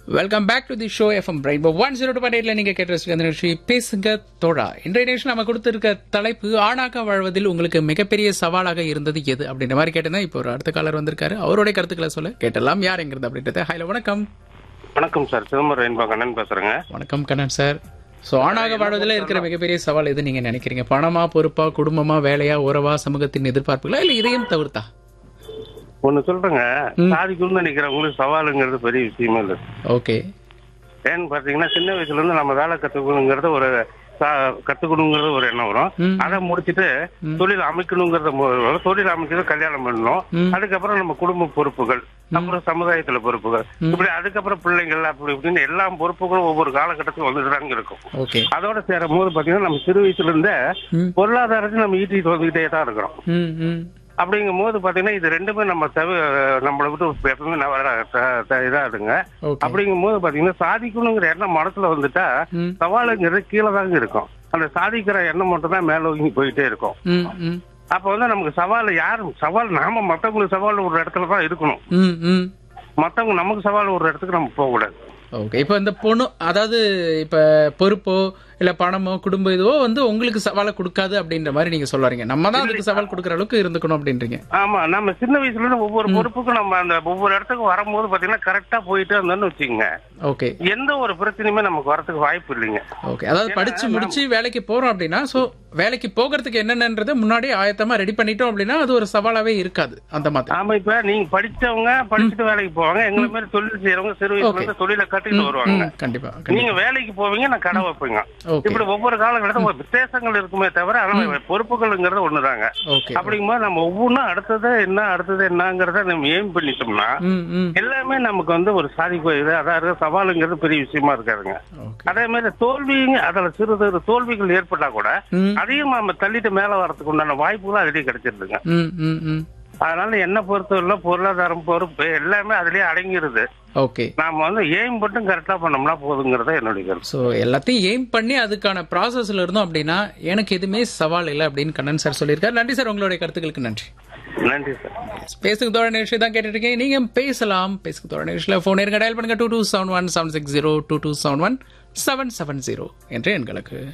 Welcome back to the show FM brain one zero two எயிட்ல நீங்க கேட்டு ரசிக்க அந்த நிகழ்ச்சி பேசுங்க தோழா இன்றைய நிகழ்ச்சி நம்ம கொடுத்திருக்க தலைப்பு ஆணாக வாழ்வதில் உங்களுக்கு மிகப்பெரிய சவாலாக இருந்தது எது அப்படின்ற மாதிரி கேட்டேன் இப்போ ஒரு அடுத்த காலர் வந்திருக்காரு அவருடைய கருத்துக்களை சொல்ல கேட்டலாம் யார் எங்கிறது அப்படின்றத ஹைல வணக்கம் வணக்கம் சார் சிதம்பரம் என்பா கண்ணன் பேசுறேங்க வணக்கம் கண்ணன் சார் ஸோ ஆணாக வாழ்வதில் இருக்கிற மிகப்பெரிய சவால் எது நீங்க நினைக்கிறீங்க பணமா பொறுப்பா குடும்பமா வேலையா உறவா சமூகத்தின் எதிர்பார்ப்புகளா இல்ல இதையும் தவிர்த்தா ஒண்ணு சொல்றேங்க சாதிக்கணும்னு நினைக்கிறவங்களுக்கு சவாலுங்கிறது பெரிய விஷயமே இல்லை ஓகே ஏன்னு பாத்தீங்கன்னா சின்ன வயசுல இருந்து நம்ம வேலை கத்துக்கணுங்கிறது ஒரு சா- கத்துக்கணுங்கிறது ஒரு எண்ணம் வரும் ம். அதை முடிச்சிட்டு தொழில் அமைக்கணுங்கிறத மு- வரும். தொழில் அமைச்சது கல்யாணம் பண்ணணும் ம். அதுக்கப்புறம் நம்ம குடும்ப பொறுப்புகள் அப்புறம் சமுதாயத்துல பொறுப்புகள் இப்படி அதுக்கப்புறம் பிள்ளைங்கள் அப்படி இப்படின்னு எல்லா பொறுப்புகளும் ஒவ்வொரு காலகட்டத்துக்கும் வந்துட்டு தாங்க இருக்கும் ஓகே அதோட சேரும் போது பாத்தீங்கன்னா நம்ம சிறு வயசுல இருந்தே ம். பொருளாதாரத்தை நம்ம ஈட்டிட்டு வந்துகிட்டே தான் இருக்கிறோம் ம் ம் அப்படிங்கும் போது பாத்தீங்கன்னா இது ரெண்டுமே நம்ம தவி நம்மளை விட்டு எப்பவுமே நவ- த- த- இதாகுங்க ஓகே அப்படிங்கும் போது பாத்தீங்கன்னா சாதிக்கணுங்கிற எண்ணம் மனசுல வந்துட்டா ம் சவாலுங்கிறது கீழே தாங்க இருக்கும் அந்த சாதிக்கிற எண்ணம் மட்டும் தான் மேல ஓங்கி போயிட்டே இருக்கும் ம் ம் அப்ப வந்து நமக்கு சவால் யாரும் சவால் நாம மத்தவங்களுக்கு சவால் ஒரு இடத்துல தான் இருக்கணும் ம் ம் மத்தவங்க நமக்கு சவால் ஒரு இடத்துக்கு நம்ம போக கூடாது ஓகே இப்போ இந்த பொண்ணு அதாவது இப்போ பொறுப்போ இல்ல பணமோ குடும்ப இதுவோ வந்து உங்களுக்கு சவாலை கொடுக்காது அப்படின்ற மாதிரி நீங்க சொல்ல வரீங்க நம்ம தான் அதுக்கு சவால் கொடுக்குற அளவுக்கு இருந்துக்கணும் அப்படின்றீங்க ஆமா நம்ம சின்ன வயசுல இருந்து ஒவ்வொரு பொறுப்புக்கும் நம்ம அந்த ஒவ்வொரு இடத்துக்கு வரும்போது பாத்தீங்கன்னா கரெக்டா போயிட்டு இருந்தோம்னு வச்சுக்கோங்க ஓகே எந்த ஒரு பிரச்சனையுமே நமக்கு வரதுக்கு வாய்ப்பு இல்லைங்க ஓகே அதாவது படிச்சு முடிச்சு வேலைக்கு போறோம் அப்படின்னா சோ வேலைக்கு போகிறதுக்கு என்னென்னன்றதை முன்னாடியே ஆயத்தமா ரெடி பண்ணிட்டோம் அப்படின்னா அது ஒரு சவாலாவே இருக்காது அந்த மாதிரி ஆமா இப்ப நீங்க படிச்சவங்க படிச்சுட்டு வேலைக்கு போவாங்க எங்களை மாதிரி தொழில் செய்யறவங்க சிறு வயசுல இருந்து தொழில கட்டிட்டு வருவாங்க ம், கண்டிப்பா கண்டிப்பா நீங்க வேலைக்கு போவீங்க நான் கடை வைப்பீங்க ஓகே இப்படி ஒவ்வொரு காலகட்டத்தில் ஒரு விசேஷங்கள் இருக்குமே தவிர ஆனா பொறுப்புகள்ங்கிறது ஒண்ணுதாங்க ஓகே அப்படிங்கும்போது நம்ம ஒவ்வொன்றும் அடுத்தது என்ன அடுத்தது என்னங்கிறத நம்ம எய்ம் பண்ணிட்டோம்னா ம் ம் எல்லாமே நமக்கு வந்து ஒரு சாதிப்பு இது அதாவது சவாலுங்கிறது பெரிய விஷயமா இருக்காதுங்க ஓகே அதே மாதிரி தோல்விங்க அதுல சிறு சிறு தோல்விகள் ஏற்பட்டா கூட ம் அதையும் நம்ம தள்ளிட்டு மேல வரதுக்கு உண்டான வாய்ப்புகள் அதுலயே கிடைச்சிருதுங்க ம் ம் ம் அதனால என்ன பொறுத்தவரை பொருளாதாரம் பொறுப்பு எல்லாமே அதுலயே அடங்கிருது ஓகே நாம வந்து எய்ம் மட்டும் கரெக்டா பண்ணோம்னா போதுங்கிறத என்னுடைய கருத்து ஸோ எல்லாத்தையும் எய்ம் பண்ணி அதுக்கான ப்ராசஸ்ல இருந்தோம் அப்படின்னா எனக்கு எதுவுமே சவால் இல்லை அப்படின்னு கண்ணன் சார் சொல்லியிருக்காரு நன்றி சார் உங்களுடைய கருத்துக்களுக்கு நன்றி நன்றி சார் பேசுக்கு தோழ நிகழ்ச்சி தான் கேட்டுட்டு இருக்கீங்க நீங்க பேசலாம் பேசுக்கு தோழ நிகழ்ச்சியில் ஃபோன் இருக்க டயல் பண்ணுங்க two two seven one seven six zero two two seven one seven seven zero என்ற எண்களுக்கு